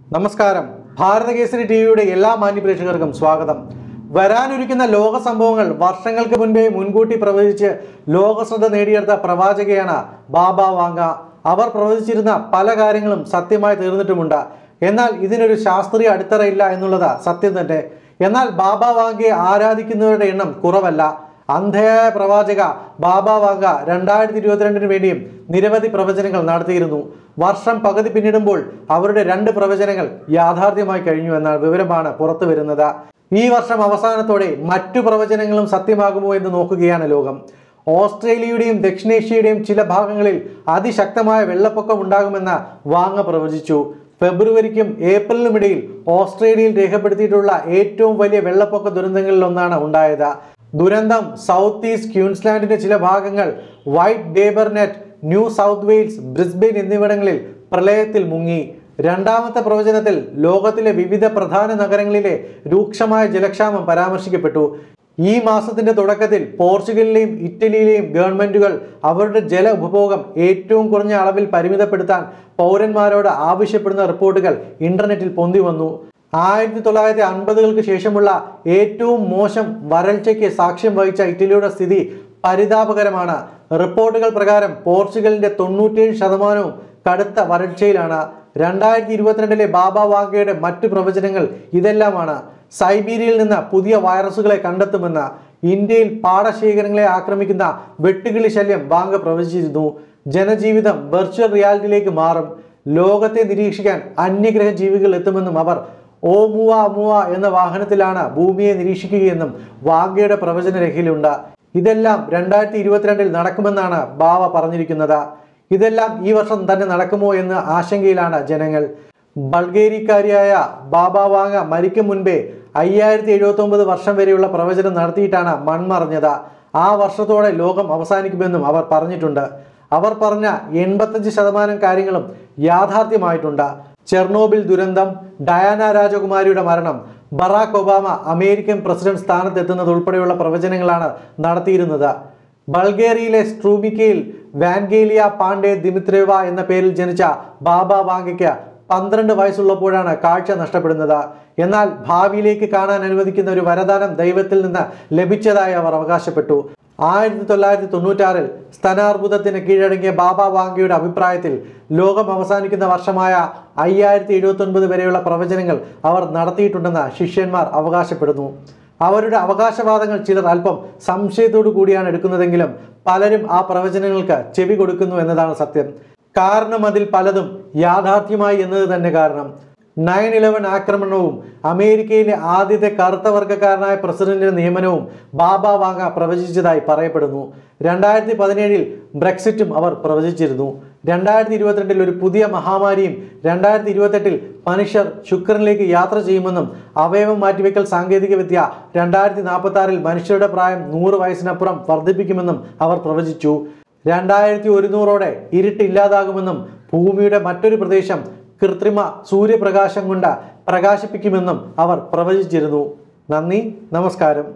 നമസ്കാരം ഭാരതകേസരി ടി വിയുടെ എല്ലാ മാന്യപ്രേക്ഷകർക്കും സ്വാഗതം വരാനിരിക്കുന്ന ലോക സംഭവങ്ങൾ വർഷങ്ങൾക്ക് മുൻപേ മുൻകൂട്ടി പ്രവചിച്ച് ലോകശ്രദ്ധ നേടിയെടുത്ത പ്രവാചകയാണ് ബാബ വാങ്ക അവർ പ്രവചിച്ചിരുന്ന പല കാര്യങ്ങളും സത്യമായി തീർന്നിട്ടുമുണ്ട് എന്നാൽ ഇതിനൊരു ശാസ്ത്രീയ അടിത്തറയില്ല എന്നുള്ളത് സത്യം തന്നെ എന്നാൽ ബാബ വാങ്കയെ ആരാധിക്കുന്നവരുടെ എണ്ണം കുറവല്ല അന്ധയായ പ്രവാചക ബാബ വാങ്ക രണ്ടായിരത്തി ഇരുപത്തിരണ്ടിന് വേണ്ടിയും നിരവധി പ്രവചനങ്ങൾ നടത്തിയിരുന്നു വർഷം പകുതി പിന്നിടുമ്പോൾ അവരുടെ രണ്ട് പ്രവചനങ്ങൾ യാഥാർത്ഥ്യമായി കഴിഞ്ഞു എന്ന വിവരമാണ് പുറത്തു വരുന്നത് ഈ വർഷം അവസാനത്തോടെ മറ്റു പ്രവചനങ്ങളും സത്യമാകുമോ എന്ന് നോക്കുകയാണ് ലോകം ഓസ്ട്രേലിയയുടെയും ദക്ഷിണേഷ്യയുടെയും ചില ഭാഗങ്ങളിൽ അതിശക്തമായ വെള്ളപ്പൊക്കം ഉണ്ടാകുമെന്ന് വാങ്ങ പ്രവചിച്ചു ഫെബ്രുവരിക്കും ഏപ്രിലിനും ഇടയിൽ ഓസ്ട്രേലിയയിൽ രേഖപ്പെടുത്തിയിട്ടുള്ള ഏറ്റവും വലിയ വെള്ളപ്പൊക്ക ദുരന്തങ്ങളിൽ ഒന്നാണ് ഉണ്ടായത് ദുരന്തം സൗത്ത് ഈസ്റ്റ് ക്യൂൻസ്ലാൻഡിന്റെ ചില ഭാഗങ്ങൾ വൈറ്റ് ഡേബർനെറ്റ് ന്യൂ സൗത്ത് വെയിൽസ് ബ്രിസ്ബെയിൻ എന്നിവിടങ്ങളിൽ പ്രളയത്തിൽ മുങ്ങി രണ്ടാമത്തെ പ്രവചനത്തിൽ ലോകത്തിലെ വിവിധ പ്രധാന നഗരങ്ങളിലെ രൂക്ഷമായ ജലക്ഷാമം പരാമർശിക്കപ്പെട്ടു ഈ മാസത്തിന്റെ തുടക്കത്തിൽ പോർച്ചുഗലിലെയും ഇറ്റലിയിലെയും ഗവൺമെന്റുകൾ അവരുടെ ജല ഉപഭോഗം ഏറ്റവും കുറഞ്ഞ അളവിൽ പരിമിതപ്പെടുത്താൻ പൗരന്മാരോട് ആവശ്യപ്പെടുന്ന റിപ്പോർട്ടുകൾ ഇന്റർനെറ്റിൽ പൊന്തി വന്നു ആയിരത്തി തൊള്ളായിരത്തി അൻപതുകൾക്ക് ശേഷമുള്ള ഏറ്റവും മോശം വരൾച്ചയ്ക്ക് സാക്ഷ്യം വഹിച്ച ഇറ്റലിയുടെ സ്ഥിതി പരിതാപകരമാണ് റിപ്പോർട്ടുകൾ പ്രകാരം പോർച്ചുഗലിന്റെ തൊണ്ണൂറ്റേഴ് ശതമാനവും കടുത്ത വരൾച്ചയിലാണ് രണ്ടായിരത്തി ഇരുപത്തിരണ്ടിലെ ബാബ വാങ്കയുടെ മറ്റു പ്രവചനങ്ങൾ ഇതെല്ലാമാണ് സൈബീരിയയിൽ നിന്ന് പുതിയ വൈറസുകളെ കണ്ടെത്തുമെന്ന് ഇന്ത്യയിൽ പാടശേഖരങ്ങളെ ആക്രമിക്കുന്ന വെട്ടുകിളി ശല്യം വാങ്ക പ്രവചിച്ചിരുന്നു ജനജീവിതം വെർച്വൽ റിയാലിറ്റിയിലേക്ക് മാറും ലോകത്തെ നിരീക്ഷിക്കാൻ അന്യഗ്രഹ ജീവികൾ എത്തുമെന്നും അവർ ഓ മൂവ മൂവ എന്ന വാഹനത്തിലാണ് ഭൂമിയെ നിരീക്ഷിക്കുകയെന്നും വാങ്കയുടെ പ്രവചന രേഖയിലുണ്ട് ഇതെല്ലാം രണ്ടായിരത്തി ഇരുപത്തിരണ്ടിൽ നടക്കുമെന്നാണ് ബാവ പറഞ്ഞിരിക്കുന്നത് ഇതെല്ലാം ഈ വർഷം തന്നെ നടക്കുമോ എന്ന് ആശങ്കയിലാണ് ജനങ്ങൾ ബൾഗേരിക്കാരിയായ ബാബ വാങ്ങ മരിക്കും മുൻപേ അയ്യായിരത്തി എഴുപത്തി ഒമ്പത് വർഷം വരെയുള്ള പ്രവചനം നടത്തിയിട്ടാണ് മൺമറഞ്ഞത് ആ വർഷത്തോടെ ലോകം അവസാനിക്കുമെന്നും അവർ പറഞ്ഞിട്ടുണ്ട് അവർ പറഞ്ഞ എൺപത്തഞ്ച് ശതമാനം കാര്യങ്ങളും യാഥാർത്ഥ്യമായിട്ടുണ്ട് ചെർണോബിൽ ദുരന്തം ഡയാന രാജകുമാരിയുടെ മരണം ബറാക് ഒബാമ അമേരിക്കൻ പ്രസിഡന്റ് സ്ഥാനത്തെത്തുന്നത് ഉൾപ്പെടെയുള്ള പ്രവചനങ്ങളാണ് നടത്തിയിരുന്നത് ബൾഗേറിയയിലെ സ്ട്രൂമിക്കയിൽ വാൻഗേലിയ പാണ്ഡെ ദിമിത്രേവ എന്ന പേരിൽ ജനിച്ച ബാബ വാങ്കയ്ക്ക് പന്ത്രണ്ട് വയസ്സുള്ളപ്പോഴാണ് കാഴ്ച നഷ്ടപ്പെടുന്നത് എന്നാൽ ഭാവിയിലേക്ക് കാണാൻ അനുവദിക്കുന്ന ഒരു വരദാനം ദൈവത്തിൽ നിന്ന് ലഭിച്ചതായി അവർ അവകാശപ്പെട്ടു ആയിരത്തി തൊള്ളായിരത്തി തൊണ്ണൂറ്റാറിൽ സ്തനാർബുദത്തിന് കീഴടങ്ങിയ ബാബ വാങ്കയുടെ അഭിപ്രായത്തിൽ ലോകം അവസാനിക്കുന്ന വർഷമായ അയ്യായിരത്തി എഴുപത്തി ഒൻപത് വരെയുള്ള പ്രവചനങ്ങൾ അവർ നടത്തിയിട്ടുണ്ടെന്ന് ശിഷ്യന്മാർ അവകാശപ്പെടുന്നു അവരുടെ അവകാശവാദങ്ങൾ ചിലർ അല്പം സംശയത്തോടു കൂടിയാണ് എടുക്കുന്നതെങ്കിലും പലരും ആ പ്രവചനങ്ങൾക്ക് ചെവി കൊടുക്കുന്നു എന്നതാണ് സത്യം കാരണം അതിൽ പലതും യാഥാർത്ഥ്യമായി എന്നത് തന്നെ കാരണം നയൻ ഇലവൻ ആക്രമണവും അമേരിക്കയിലെ ആദ്യത്തെ കറുത്ത വർഗ്ഗക്കാരനായ പ്രസിഡന്റിന്റെ നിയമനവും ബാബ വാങ്ങ പ്രവചിച്ചതായി പറയപ്പെടുന്നു രണ്ടായിരത്തി പതിനേഴിൽ ബ്രെക്സിറ്റും അവർ പ്രവചിച്ചിരുന്നു രണ്ടായിരത്തി ഇരുപത്തിരണ്ടിൽ ഒരു പുതിയ മഹാമാരിയും രണ്ടായിരത്തി ഇരുപത്തെട്ടിൽ മനുഷ്യർ ശുക്രനിലേക്ക് യാത്ര ചെയ്യുമെന്നും അവയവം മാറ്റിവെക്കൽ സാങ്കേതികവിദ്യ രണ്ടായിരത്തി നാൽപ്പത്തി ആറിൽ മനുഷ്യരുടെ പ്രായം നൂറ് വയസ്സിനപ്പുറം വർദ്ധിപ്പിക്കുമെന്നും അവർ പ്രവചിച്ചു രണ്ടായിരത്തി ഒരുന്നൂറോടെ ഇരുട്ടില്ലാതാകുമെന്നും ഭൂമിയുടെ മറ്റൊരു പ്രദേശം കൃത്രിമ സൂര്യപ്രകാശം കൊണ്ട് പ്രകാശിപ്പിക്കുമെന്നും അവർ പ്രവചിച്ചിരുന്നു നന്ദി നമസ്കാരം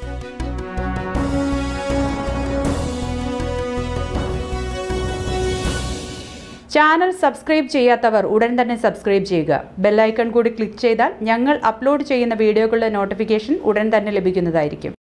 ചാനൽ സബ്സ്ക്രൈബ് ചെയ്യാത്തവർ ഉടൻ തന്നെ സബ്സ്ക്രൈബ് ചെയ്യുക ബെല്ലൈക്കൺ കൂടി ക്ലിക്ക് ചെയ്താൽ ഞങ്ങൾ അപ്ലോഡ് ചെയ്യുന്ന വീഡിയോകളുടെ നോട്ടിഫിക്കേഷൻ ഉടൻ തന്നെ ലഭിക്കുന്നതായിരിക്കും